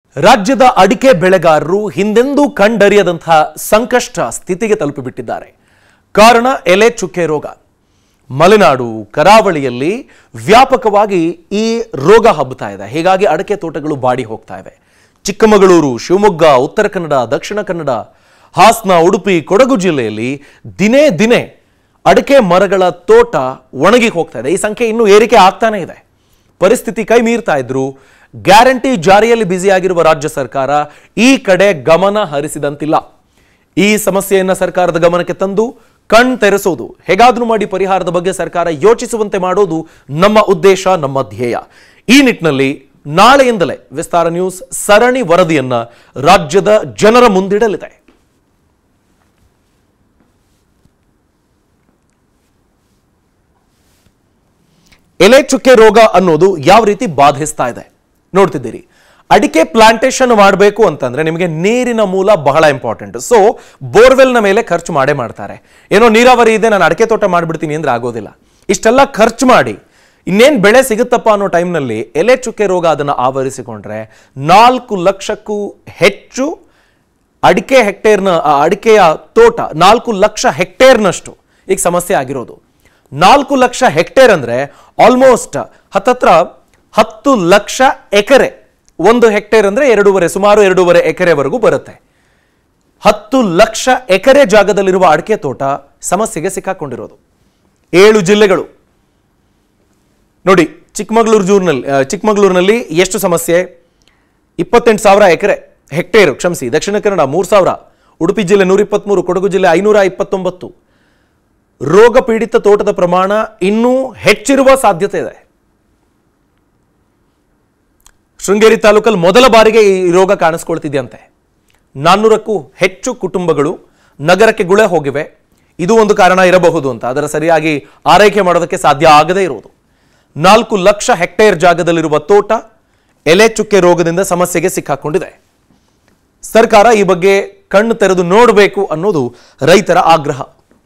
ರಾಜ್ಯದ ಅಡಿಕೆ ಬೆಳೆಗಾರರು ಹಿಂದೆಂದೂ ಕಂಡರಿಯದಂತಹ ಸಂಕಷ್ಟ ಸ್ಥಿತಿಗೆ ತಲುಪಿಬಿಟ್ಟಿದ್ದಾರೆ ಕಾರಣ ಎಲೆ ಚುಕ್ಕೆ ರೋಗ ಮಲೆನಾಡು ಕರಾವಳಿಯಲ್ಲಿ ವ್ಯಾಪಕವಾಗಿ ಈ ರೋಗ ಹಬ್ಬುತ್ತಾ ಇದೆ ಹೀಗಾಗಿ ಅಡಕೆ ತೋಟಗಳು ಬಾಡಿ ಹೋಗ್ತಾ ಇವೆ ಚಿಕ್ಕಮಗಳೂರು ಶಿವಮೊಗ್ಗ ಉತ್ತರ ಕನ್ನಡ ದಕ್ಷಿಣ ಕನ್ನಡ ಹಾಸನ ಉಡುಪಿ ಕೊಡಗು ಜಿಲ್ಲೆಯಲ್ಲಿ ದಿನೇ ದಿನೇ ಅಡಕೆ ಮರಗಳ ತೋಟ ಒಣಗಿ ಹೋಗ್ತಾ ಇದೆ ಈ ಸಂಖ್ಯೆ ಇನ್ನೂ ಏರಿಕೆ ಆಗ್ತಾನೆ ಇದೆ ಪರಿಸ್ಥಿತಿ ಕೈ ಮೀರ್ತಾ ಇದ್ರು ಗ್ಯಾರಂಟಿ ಜಾರಿಯಲ್ಲಿ ಬ್ಯುಸಿಯಾಗಿರುವ ರಾಜ್ಯ ಸರ್ಕಾರ ಈ ಕಡೆ ಗಮನ ಹರಿಸಿದಂತಿಲ್ಲ ಈ ಸಮಸ್ಯೆಯನ್ನ ಸರ್ಕಾರದ ಗಮನಕ್ಕೆ ತಂದು ಕಣ್ ತೆರೆಸೋದು ಹೇಗಾದ್ರೂ ಮಾಡಿ ಪರಿಹಾರದ ಬಗ್ಗೆ ಸರ್ಕಾರ ಯೋಚಿಸುವಂತೆ ಮಾಡೋದು ನಮ್ಮ ಉದ್ದೇಶ ನಮ್ಮ ಧ್ಯೇಯ ಈ ನಿಟ್ಟಿನಲ್ಲಿ ನಾಳೆಯಿಂದಲೇ ವಿಸ್ತಾರ ನ್ಯೂಸ್ ಸರಣಿ ವರದಿಯನ್ನ ರಾಜ್ಯದ ಜನರ ಮುಂದಿಡಲಿದೆ ಎಲೆ ಚುಕ್ಕೆ ರೋಗ ಅನ್ನೋದು ಯಾವ ರೀತಿ ಬಾಧಿಸ್ತಾ ಇದೆ ನೋಡ್ತಿದ್ದೀರಿ ಅಡಿಕೆ ಪ್ಲಾಂಟೇಶನ್ ಮಾಡಬೇಕು ಅಂತಂದ್ರೆ ನಿಮಗೆ ನೀರಿನ ಮೂಲ ಬಹಳ ಇಂಪಾರ್ಟೆಂಟ್ ಸೊ ಬೋರ್ವೆಲ್ನ ಮೇಲೆ ಖರ್ಚು ಮಾಡೇ ಮಾಡ್ತಾರೆ ಏನೋ ನೀರಾವರಿ ಇದೆ ನಾನು ಅಡಿಕೆ ತೋಟ ಮಾಡಿಬಿಡ್ತೀನಿ ಅಂದ್ರೆ ಆಗೋದಿಲ್ಲ ಇಷ್ಟೆಲ್ಲ ಖರ್ಚು ಮಾಡಿ ಇನ್ನೇನ್ ಬೆಳೆ ಸಿಗುತ್ತಪ್ಪ ಅನ್ನೋ ಟೈಮ್ನಲ್ಲಿ ಎಲೆ ಚುಕ್ಕೆ ರೋಗ ಅದನ್ನು ಆವರಿಸಿಕೊಂಡ್ರೆ ನಾಲ್ಕು ಲಕ್ಷಕ್ಕೂ ಹೆಚ್ಚು ಅಡಿಕೆ ಹೆಕ್ಟೇರ್ನ ಆ ಅಡಿಕೆಯ ತೋಟ ನಾಲ್ಕು ಲಕ್ಷ ಹೆಕ್ಟೇರ್ನಷ್ಟು ಈಗ ಸಮಸ್ಯೆ ಆಗಿರೋದು ನಾಲ್ಕು ಲಕ್ಷ ಹೆಕ್ಟೇರ್ ಅಂದ್ರೆ ಆಲ್ಮೋಸ್ಟ್ ಹತ್ತತ್ರ ಹತ್ತು ಲಕ್ಷ ಎಕರೆ ಒಂದು ಹೆಕ್ಟೇರ್ ಅಂದ್ರೆ ಎರಡೂವರೆ ಸುಮಾರು ಎರಡೂವರೆ ಎಕರೆವರೆಗೂ ಬರುತ್ತೆ ಹತ್ತು ಲಕ್ಷ ಎಕರೆ ಜಾಗದಲ್ಲಿರುವ ಅಡಿಕೆ ತೋಟ ಸಮಸ್ಯೆಗೆ ಸಿಕ್ಕಾಕೊಂಡಿರೋದು ಏಳು ಜಿಲ್ಲೆಗಳು ನೋಡಿ ಚಿಕ್ಕಮಗಳೂರು ಜೂರ್ನಲ್ಲಿ ಆ, ಚಿಕ್ಕಮಗಳೂರಿನಲ್ಲಿ ಎಷ್ಟು ಸಮಸ್ಯೆ ಇಪ್ಪತ್ತೆಂಟು ಸಾವಿರ ಎಕರೆ ಹೆಕ್ಟೇರ್ ಕ್ಷಮಿಸಿ ದಕ್ಷಿಣ ಕನ್ನಡ ಮೂರು ಸಾವಿರ ಉಡುಪಿ ಜಿಲ್ಲೆ ನೂರ ಇಪ್ಪತ್ತ್ಮೂರು ಕೊಡಗು ಜಿಲ್ಲೆ ಐನೂರ ಇಪ್ಪತ್ತೊಂಬತ್ತು ರೋಗ ಪೀಡಿತ ತೋಟದ ಪ್ರಮಾಣ ಇನ್ನೂ ಹೆಚ್ಚಿರುವ ಸಾಧ್ಯತೆ ಇದೆ ಶೃಂಗೇರಿ ತಾಲೂಕಲ್ಲಿ ಮೊದಲ ಬಾರಿಗೆ ಈ ರೋಗ ಕಾಣಿಸ್ಕೊಳ್ತಿದೆಯಂತೆ ನಾನ್ನೂರಕ್ಕೂ ಹೆಚ್ಚು ಕುಟುಂಬಗಳು ನಗರಕ್ಕೆ ಗುಳೆ ಹೋಗಿವೆ ಇದು ಒಂದು ಕಾರಣ ಇರಬಹುದು ಅಂತ ಅದರ ಸರಿಯಾಗಿ ಆರೈಕೆ ಮಾಡೋದಕ್ಕೆ ಸಾಧ್ಯ ಆಗದೇ ಇರುವುದು ನಾಲ್ಕು ಲಕ್ಷ ಹೆಕ್ಟೇರ್ ಜಾಗದಲ್ಲಿರುವ ತೋಟ ಎಲೆ ಚುಕ್ಕೆ ರೋಗದಿಂದ ಸಮಸ್ಯೆಗೆ ಸಿಕ್ಕಾಕೊಂಡಿದೆ ಸರ್ಕಾರ ಈ ಬಗ್ಗೆ ಕಣ್ಣು ತೆರೆದು ನೋಡಬೇಕು ಅನ್ನೋದು ರೈತರ ಆಗ್ರಹ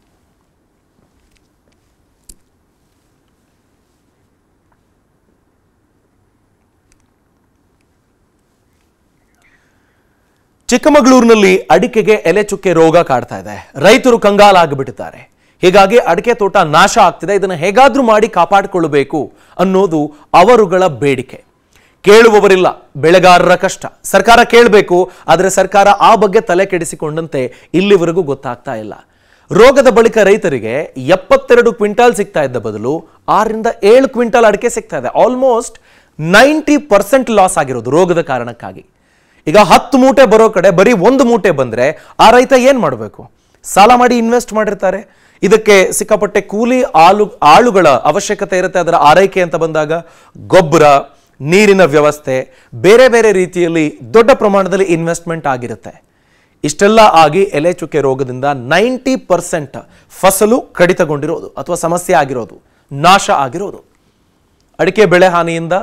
ಚಿಕ್ಕಮಗಳೂರಿನಲ್ಲಿ ಅಡಿಕೆಗೆ ಎಲೆ ಚುಕ್ಕೆ ರೋಗ ಕಾಡ್ತಾ ಇದೆ ರೈತರು ಕಂಗಾಲಾಗಿಬಿಟ್ಟಿದ್ದಾರೆ ಹೀಗಾಗಿ ಅಡಿಕೆ ತೋಟ ನಾಶ ಆಗ್ತಿದೆ ಇದನ್ನು ಹೇಗಾದ್ರೂ ಮಾಡಿ ಕಾಪಾಡಿಕೊಳ್ಳಬೇಕು ಅನ್ನೋದು ಅವರುಗಳ ಬೇಡಿಕೆ ಕೇಳುವವರಿಲ್ಲ ಬೆಳೆಗಾರರ ಕಷ್ಟ ಸರ್ಕಾರ ಕೇಳಬೇಕು ಆದರೆ ಸರ್ಕಾರ ಆ ಬಗ್ಗೆ ತಲೆ ಕೆಡಿಸಿಕೊಂಡಂತೆ ಇಲ್ಲಿವರೆಗೂ ಗೊತ್ತಾಗ್ತಾ ಇಲ್ಲ ರೋಗದ ಬಳಿಕ ರೈತರಿಗೆ ಎಪ್ಪತ್ತೆರಡು ಕ್ವಿಂಟಾಲ್ ಸಿಗ್ತಾ ಇದ್ದ ಬದಲು ಆರರಿಂದ ಏಳು ಕ್ವಿಂಟಾಲ್ ಅಡಿಕೆ ಸಿಗ್ತಾ ಇದೆ ಆಲ್ಮೋಸ್ಟ್ ನೈಂಟಿ ಪರ್ಸೆಂಟ್ ಲಾಸ್ ಆಗಿರೋದು ರೋಗದ ಕಾರಣಕ್ಕಾಗಿ ಈಗ ಹತ್ತು ಮೂಟೆ ಬರೋ ಕಡೆ ಬರೀ ಒಂದು ಮೂಟೆ ಬಂದ್ರೆ ಆ ರೈತ ಏನ್ ಮಾಡಬೇಕು ಸಾಲ ಮಾಡಿ ಇನ್ವೆಸ್ಟ್ ಮಾಡಿರ್ತಾರೆ ಇದಕ್ಕೆ ಸಿಕ್ಕಾಪಟ್ಟೆ ಕೂಲಿ ಆಳು ಆಳುಗಳ ಅವಶ್ಯಕತೆ ಇರುತ್ತೆ ಅದರ ಆರೈಕೆ ಅಂತ ಬಂದಾಗ ಗೊಬ್ಬರ ನೀರಿನ ವ್ಯವಸ್ಥೆ ಬೇರೆ ಬೇರೆ ರೀತಿಯಲ್ಲಿ ದೊಡ್ಡ ಪ್ರಮಾಣದಲ್ಲಿ ಇನ್ವೆಸ್ಟ್ಮೆಂಟ್ ಆಗಿರುತ್ತೆ ಇಷ್ಟೆಲ್ಲ ಆಗಿ ಎಲೆ ಚುಕ್ಕೆ ರೋಗದಿಂದ ನೈಂಟಿ ಪರ್ಸೆಂಟ್ ಫಸಲು ಕಡಿತಗೊಂಡಿರೋದು ಅಥವಾ ಸಮಸ್ಯೆ ಆಗಿರೋದು ನಾಶ ಆಗಿರೋದು ಅಡಿಕೆ ಬೆಳೆ ಹಾನಿಯಿಂದ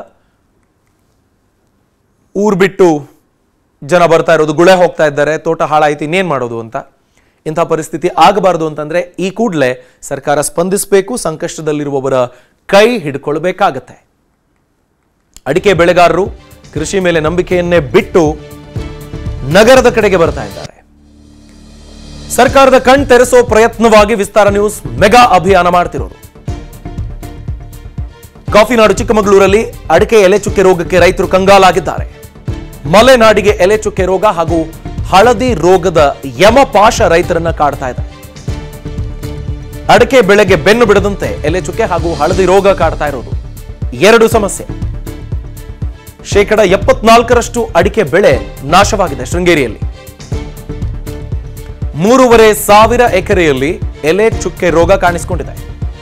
ಊರು ಬಿಟ್ಟು ಜನ ಬರ್ತಾ ಇರೋದು ಗುಳೆ ಹೋಗ್ತಾ ಇದ್ದಾರೆ ತೋಟ ಹಾಳಾಯ್ತು ಇನ್ನೇನ್ ಮಾಡೋದು ಅಂತ ಇಂಥ ಪರಿಸ್ಥಿತಿ ಆಗಬಾರದು ಅಂತಂದ್ರೆ ಈ ಕೂಡಲೇ ಸರ್ಕಾರ ಸ್ಪಂದಿಸಬೇಕು ಸಂಕಷ್ಟದಲ್ಲಿರುವವರ ಕೈ ಹಿಡ್ಕೊಳ್ಬೇಕಾಗತ್ತೆ ಅಡಿಕೆ ಬೆಳೆಗಾರರು ಕೃಷಿ ಮೇಲೆ ನಂಬಿಕೆಯನ್ನೇ ಬಿಟ್ಟು ನಗರದ ಕಡೆಗೆ ಬರ್ತಾ ಇದ್ದಾರೆ ಸರ್ಕಾರದ ಕಣ್ ತೆರೆಸೋ ಪ್ರಯತ್ನವಾಗಿ ವಿಸ್ತಾರ ನ್ಯೂಸ್ ಮೆಗಾ ಅಭಿಯಾನ ಮಾಡ್ತಿರೋದು ಕಾಫಿನಾಡು ಚಿಕ್ಕಮಗಳೂರಲ್ಲಿ ಅಡಿಕೆ ಎಲೆ ಚುಕ್ಕೆ ರೋಗಕ್ಕೆ ರೈತರು ಕಂಗಾಲಾಗಿದ್ದಾರೆ ಮಲೆನಾಡಿಗೆ ಎಲೆ ಚುಕ್ಕೆ ರೋಗ ಹಾಗೂ ಹಳದಿ ರೋಗದ ಯಮಪಾಶ ರೈತರನ್ನ ಕಾಡ್ತಾ ಇದೆ ಅಡಿಕೆ ಬೆಳೆಗೆ ಬೆನ್ನು ಬಿಡದಂತೆ ಎಲೆ ಚುಕ್ಕೆ ಹಾಗೂ ಹಳದಿ ರೋಗ ಕಾಡ್ತಾ ಇರೋದು ಎರಡು ಸಮಸ್ಯೆ ಶೇಕಡ ಎಪ್ಪತ್ನಾಲ್ಕರಷ್ಟು ಅಡಿಕೆ ಬೆಳೆ ನಾಶವಾಗಿದೆ ಶೃಂಗೇರಿಯಲ್ಲಿ ಮೂರುವರೆ ಸಾವಿರ ಎಕರೆಯಲ್ಲಿ ಎಲೆ ಚುಕ್ಕೆ ರೋಗ ಕಾಣಿಸಿಕೊಂಡಿದೆ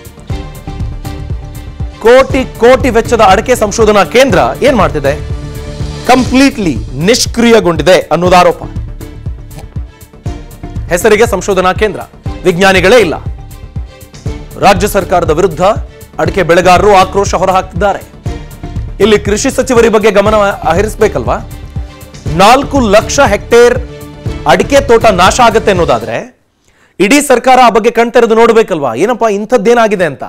ಕೋಟಿ ಕೋಟಿ ವೆಚ್ಚದ ಅಡಿಕೆ ಸಂಶೋಧನಾ ಕೇಂದ್ರ ಏನ್ ಮಾಡ್ತಿದೆ ಕಂಪ್ಲೀಟ್ಲಿ ನಿಷ್ಕ್ರಿಯಗೊಂಡಿದೆ ಅನ್ನೋದು ಆರೋಪ ಹೆಸರಿಗೆ ಸಂಶೋಧನಾ ಕೇಂದ್ರ ವಿಜ್ಞಾನಿಗಳೇ ಇಲ್ಲ ರಾಜ್ಯ ಸರ್ಕಾರದ ವಿರುದ್ಧ ಅಡಿಕೆ ಬೆಳೆಗಾರರು ಆಕ್ರೋಶ ಹೊರಹಾಕ್ತಿದ್ದಾರೆ ಇಲ್ಲಿ ಕೃಷಿ ಸಚಿವರ ಈ ಬಗ್ಗೆ ಗಮನ ಹರಿಸಬೇಕಲ್ವಾ ನಾಲ್ಕು ಲಕ್ಷ ಹೆಕ್ಟೇರ್ ಅಡಿಕೆ ತೋಟ ನಾಶ ಆಗತ್ತೆ ಅನ್ನೋದಾದ್ರೆ ಇಡೀ ಸರ್ಕಾರ ಆ ಬಗ್ಗೆ ಕಣ್ತೆರೆದು ನೋಡ್ಬೇಕಲ್ವಾ ಏನಪ್ಪಾ ಇಂಥದ್ದೇನಾಗಿದೆ ಅಂತ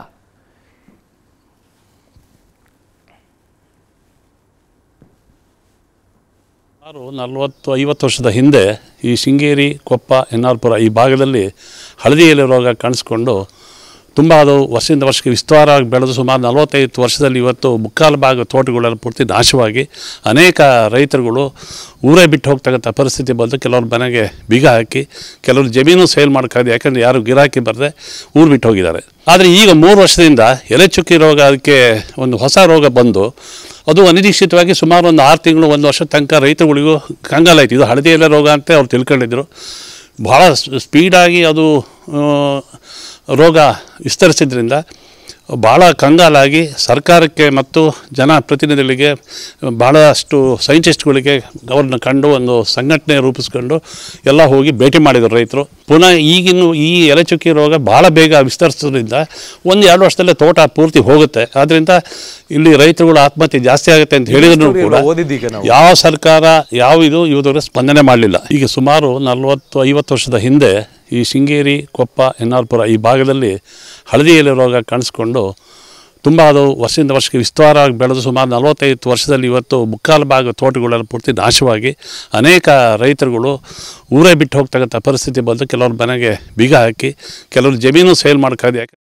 ಸುಮಾರು ನಲವತ್ತು ಐವತ್ತು ವರ್ಷದ ಹಿಂದೆ ಈ ಶೃಂಗೇರಿ ಕೊಪ್ಪ ಎನ್ ಆರ್ ಪುರ ಈ ಭಾಗದಲ್ಲಿ ಹಳದಿ ಎಲೆ ರೋಗ ಕಾಣಿಸ್ಕೊಂಡು ತುಂಬ ಅದು ವರ್ಷದಿಂದ ವರ್ಷಕ್ಕೆ ವಿಸ್ತಾರವಾಗಿ ಬೆಳೆದು ಸುಮಾರು ನಲವತ್ತೈದು ವರ್ಷದಲ್ಲಿ ಇವತ್ತು ಮುಕ್ಕಾಲು ಭಾಗ ತೋಟಗಳೆಲ್ಲ ಪೂರ್ತಿ ನಾಶವಾಗಿ ಅನೇಕ ರೈತರುಗಳು ಊರೇ ಬಿಟ್ಟು ಹೋಗ್ತಕ್ಕಂಥ ಪರಿಸ್ಥಿತಿ ಬಂದು ಕೆಲವ್ರ ಮನೆಗೆ ಬೀಗ ಹಾಕಿ ಕೆಲವರು ಜಮೀನು ಸೇಲ್ ಮಾಡೋಕ್ಕಾಗಿದೆ ಯಾಕಂದರೆ ಯಾರು ಗಿರಾಕಿ ಬರದೆ ಊರು ಬಿಟ್ಟು ಹೋಗಿದ್ದಾರೆ ಆದರೆ ಈಗ ಮೂರು ವರ್ಷದಿಂದ ಎಲೆ ಚುಕ್ಕಿ ರೋಗ ಅದಕ್ಕೆ ಒಂದು ಹೊಸ ರೋಗ ಬಂದು ಅದು ಅನಿರೀಕ್ಷಿತವಾಗಿ ಸುಮಾರು ಒಂದು ಆರು ತಿಂಗಳು ಒಂದು ವರ್ಷ ತನಕ ರೈತರುಗಳಿಗೂ ಕಂಗಾಲಾಯ್ತು ಇದು ಹಳದಿ ಎಲೆ ರೋಗ ಅಂತ ಅವ್ರು ತಿಳ್ಕೊಂಡಿದ್ರು ಭಾಳ ಸ್ಪೀಡಾಗಿ ಅದು ಆ, ರೋಗ ವಿಸ್ತರಿಸಿದ್ರಿಂದ ಭಾಳ ಕಂಗಾಲಾಗಿ ಸರ್ಕಾರಕ್ಕೆ ಮತ್ತು ಜನಪ್ರತಿನಿಧಿಗಳಿಗೆ ಭಾಳಷ್ಟು ಸೈಂಟಿಸ್ಟ್ಗಳಿಗೆ ಅವ್ರನ್ನ ಕಂಡು ಒಂದು ಸಂಘಟನೆ ರೂಪಿಸ್ಕೊಂಡು ಎಲ್ಲ ಹೋಗಿ ಭೇಟಿ ಮಾಡಿದರು ರೈತರು ಪುನಃ ಈಗಿನ ಈ ಎಲೆಚುಕ್ಕಿ ರೋಗ ಭಾಳ ಬೇಗ ವಿಸ್ತರಿಸೋದ್ರಿಂದ ಒಂದು ಎರಡು ವರ್ಷದಲ್ಲೇ ತೋಟ ಪೂರ್ತಿ ಹೋಗುತ್ತೆ ಆದ್ದರಿಂದ ಇಲ್ಲಿ ರೈತರುಗಳು ಆತ್ಮಹತ್ಯೆ ಜಾಸ್ತಿ ಆಗುತ್ತೆ ಅಂತ ಹೇಳಿದ್ರು story ಕೂಡ ಎಲ್ಲ ಓದಿದ್ದೀಗ ನಾವು. ಯಾವ ಸರ್ಕಾರ ಯಾವ ಇದು ಇವುದರ ಸ್ಪಂದನೆ ಮಾಡಲಿಲ್ಲ ಈಗ ಸುಮಾರು ನಲವತ್ತು ಐವತ್ತು ವರ್ಷದ ಹಿಂದೆ ಈ ಶೃಂಗೇರಿ ಕೊಪ್ಪ ಎನ್ ಆರ್ ಪುರ ಈ ಭಾಗದಲ್ಲಿ ಹಳದಿ ಎಲೆ ರೋಗ ಕಾಣಿಸ್ಕೊಂಡು ತುಂಬ ಅದು ವರ್ಷದಿಂದ ವರ್ಷಕ್ಕೆ ವಿಸ್ತಾರವಾಗಿ ಬೆಳೆದು ಸುಮಾರು ನಲವತ್ತೈದು ವರ್ಷದಲ್ಲಿ ಇವತ್ತು ಮುಕ್ಕಾಲು ಭಾಗ ತೋಟಗಳೆಲ್ಲ ಪೂರ್ತಿ ನಾಶವಾಗಿ ಅನೇಕ ರೈತರುಗಳು ಊರೇ ಬಿಟ್ಟು ಹೋಗ್ತಕ್ಕಂಥ ಪರಿಸ್ಥಿತಿ ಬಂದು ಕೆಲವ್ರ ಮನೆಗೆ ಬೀಗ ಹಾಕಿ ಕೆಲವರು ಜಮೀನು ಸೇಲ್ ಮಾಡೋಕ್ಕಾಗಿದೆ ಯಾಕೆ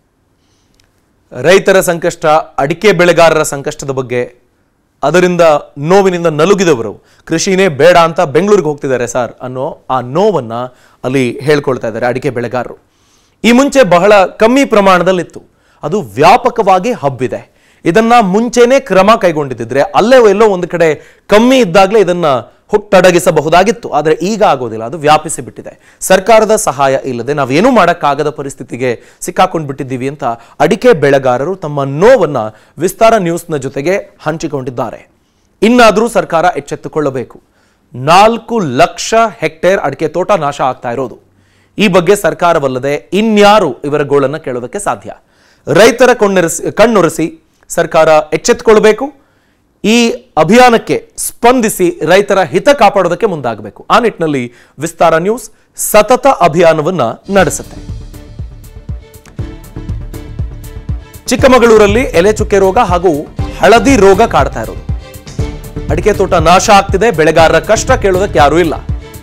ರೈತರ ಸಂಕಷ್ಟ ಅಡಿಕೆ ಬೆಳೆಗಾರರ ಸಂಕಷ್ಟದ ಬಗ್ಗೆ ಅದರಿಂದ ನೋವಿನಿಂದ ನಲುಗಿದವರು ಕೃಷಿನೇ ಬೇಡ ಅಂತ ಬೆಂಗಳೂರಿಗೆ ಹೋಗ್ತಿದ್ದಾರೆ ಸರ್ ಅನ್ನೋ ಆ ನೋವನ್ನ ಅಲ್ಲಿ ಹೇಳ್ಕೊಳ್ತಾ ಇದ್ದಾರೆ ಅಡಿಕೆ ಬೆಳೆಗಾರರು ಈ ಮುಂಚೆ ಬಹಳ ಕಮ್ಮಿ ಪ್ರಮಾಣದಲ್ಲಿತ್ತು ಅದು ವ್ಯಾಪಕವಾಗಿ ಹಬ್ಬಿದೆ ಇದನ್ನ ಮುಂಚೆನೇ ಕ್ರಮ ಕೈಗೊಂಡಿದ್ದಿದ್ರೆ ಅಲ್ಲೇ ಎಲ್ಲೋ ಒಂದು ಕಡೆ ಕಮ್ಮಿ ಇದ್ದಾಗಲೇ ಇದನ್ನ ಹುಟ್ಟಡಗಿಸಬಹುದಾಗಿತ್ತು ಆದರೆ ಈಗ ಆಗೋದಿಲ್ಲ ಅದು ವ್ಯಾಪಿಸಿ ಬಿಟ್ಟಿದೆ ಸರ್ಕಾರದ ಸಹಾಯ ಇಲ್ಲದೆ ನಾವೇನೂ ಮಾಡೋಕ್ಕಾಗದ ಪರಿಸ್ಥಿತಿಗೆ ಸಿಕ್ಕಾಕೊಂಡು ಬಿಟ್ಟಿದ್ದೀವಿ ಅಂತ ಅಡಿಕೆ ಬೆಳೆಗಾರರು ತಮ್ಮ ನೋವನ್ನ ವಿಸ್ತಾರ ನ್ಯೂಸ್ನ ಜೊತೆಗೆ ಹಂಚಿಕೊಂಡಿದ್ದಾರೆ ಇನ್ನಾದರೂ ಸರ್ಕಾರ ಎಚ್ಚೆತ್ತುಕೊಳ್ಳಬೇಕು ನಾಲ್ಕು ಲಕ್ಷ ಹೆಕ್ಟೇರ್ ಅಡಿಕೆ ತೋಟ ನಾಶ ಆಗ್ತಾ ಇರೋದು ಈ ಬಗ್ಗೆ ಸರ್ಕಾರವಲ್ಲದೆ ಇನ್ಯಾರು ಇವರ ಗೋಳನ್ನ ಕೇಳೋದಕ್ಕೆ ಸಾಧ್ಯ ರೈತರ ಕಣ್ಣೊರೆಸಿ ಕಣ್ಣೊರೆಸಿ ಸರ್ಕಾರ ಎಚ್ಚೆತ್ತುಕೊಳ್ಬೇಕು ಈ ಅಭಿಯಾನಕ್ಕೆ ಸ್ಪಂದಿಸಿ ರೈತರ ಹಿತ ಕಾಪಾಡೋದಕ್ಕೆ ಮುಂದಾಗಬೇಕು ಆ ನಿಟ್ಟಿನಲ್ಲಿ ವಿಸ್ತಾರ ನ್ಯೂಸ್ ಸತತ ಅಭಿಯಾನವನ್ನ ನಡೆಸುತ್ತೆ ಚಿಕ್ಕಮಗಳೂರಲ್ಲಿ ಎಲೆ ಚುಕ್ಕೆ ರೋಗ ಹಾಗೂ ಹಳದಿ ರೋಗ ಕಾಡ್ತಾ ಇರೋದು ಅಡಿಕೆ ತೋಟ ನಾಶ ಆಗ್ತಿದೆ ಬೆಳೆಗಾರರ ಕಷ್ಟ ಕೇಳೋದಕ್ಕೆ ಯಾರೂ ಇಲ್ಲ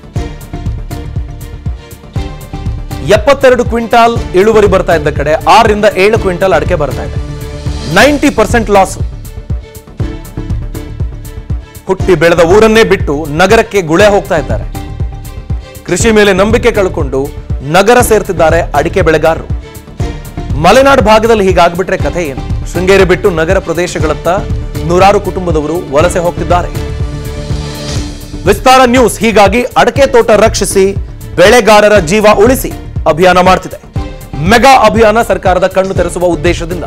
ಎಪ್ಪತ್ತೆರಡು ಕ್ವಿಂಟಾಲ್ ಇಳುವರಿ ಬರ್ತಾ ಇದ್ದ ಕಡೆ ಆರರಿಂದ ಏಳು ಕ್ವಿಂಟಾಲ್ ಅಡಿಕೆ ಬರ್ತಾ ಇದೆ ನೈಂಟಿ ಪರ್ಸೆಂಟ್ ಲಾಸ್ ಹುಟ್ಟಿ ಬೆಳೆದ ಊರನ್ನೇ ಬಿಟ್ಟು ನಗರಕ್ಕೆ ಗುಳೆ ಹೋಗ್ತಾ ಇದ್ದಾರೆ ಕೃಷಿ ಮೇಲೆ ನಂಬಿಕೆ ಕಳ್ಕೊಂಡು ನಗರ ಸೇರ್ತಿದ್ದಾರೆ ಅಡಿಕೆ ಬೆಳೆಗಾರರು ಮಲೆನಾಡು ಭಾಗದಲ್ಲಿ ಹೀಗಾಗ್ಬಿಟ್ರೆ ಕಥೆ ಏನು ಶೃಂಗೇರಿ ಬಿಟ್ಟು ನಗರ ಪ್ರದೇಶಗಳತ್ತ ನೂರಾರು ಕುಟುಂಬದವರು ವಲಸೆ ಹೋಗ್ತಿದ್ದಾರೆ ವಿಸ್ತಾರ ನ್ಯೂಸ್ ಹೀಗಾಗಿ ಅಡಕೆ ತೋಟ ರಕ್ಷಿಸಿ ಬೆಳೆಗಾರರ ಜೀವ ಉಳಿಸಿ ಅಭಿಯಾನ ಮಾಡ್ತಿದೆ ಮೆಗಾ ಅಭಿಯಾನ ಸರ್ಕಾರದ ಕಣ್ಣು ತೆರೆಸುವ ಉದ್ದೇಶದಿಂದ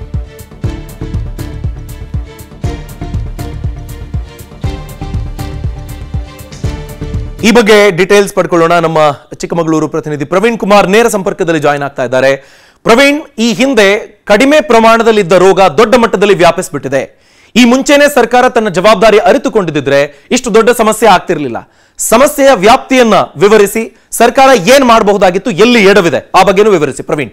ಈ ಬಗ್ಗೆ ಡೀಟೇಲ್ಸ್ ಪಡ್ಕೊಳ್ಳೋಣ ನಮ್ಮ ಚಿಕ್ಕಮಗಳೂರು ಪ್ರತಿನಿಧಿ ಪ್ರವೀಣ್ ಕುಮಾರ್ ನೇರ ಸಂಪರ್ಕದಲ್ಲಿ ಜಾಯ್ನ್ ಆಗ್ತಾ ಇದ್ದಾರೆ ಪ್ರವೀಣ್ ಈ ಹಿಂದೆ ಕಡಿಮೆ ಪ್ರಮಾಣದಲ್ಲಿದ್ದ ರೋಗ ದೊಡ್ಡ ಮಟ್ಟದಲ್ಲಿ ವ್ಯಾಪಿಸ್ಬಿಟ್ಟಿದೆ ಈ ಮುಂಚೆನೆ ಸರ್ಕಾರ ತನ್ನ ಜವಾಬ್ದಾರಿ ಅರಿತುಕೊಂಡಿದ್ದಿದ್ರೆ ಇಷ್ಟು ದೊಡ್ಡ ಸಮಸ್ಯೆ ಆಗ್ತಿರ್ಲಿಲ್ಲ ಸಮಸ್ಯೆಯ ವ್ಯಾಪ್ತಿಯನ್ನ ವಿವರಿಸಿ ಸರ್ಕಾರ ಏನ್ ಮಾಡಬಹುದಾಗಿತ್ತು ಎಲ್ಲಿ ಎಡವಿದೆ ಆ ಬಗ್ಗೆನೂ ವಿವರಿಸಿ ಪ್ರವೀಣ್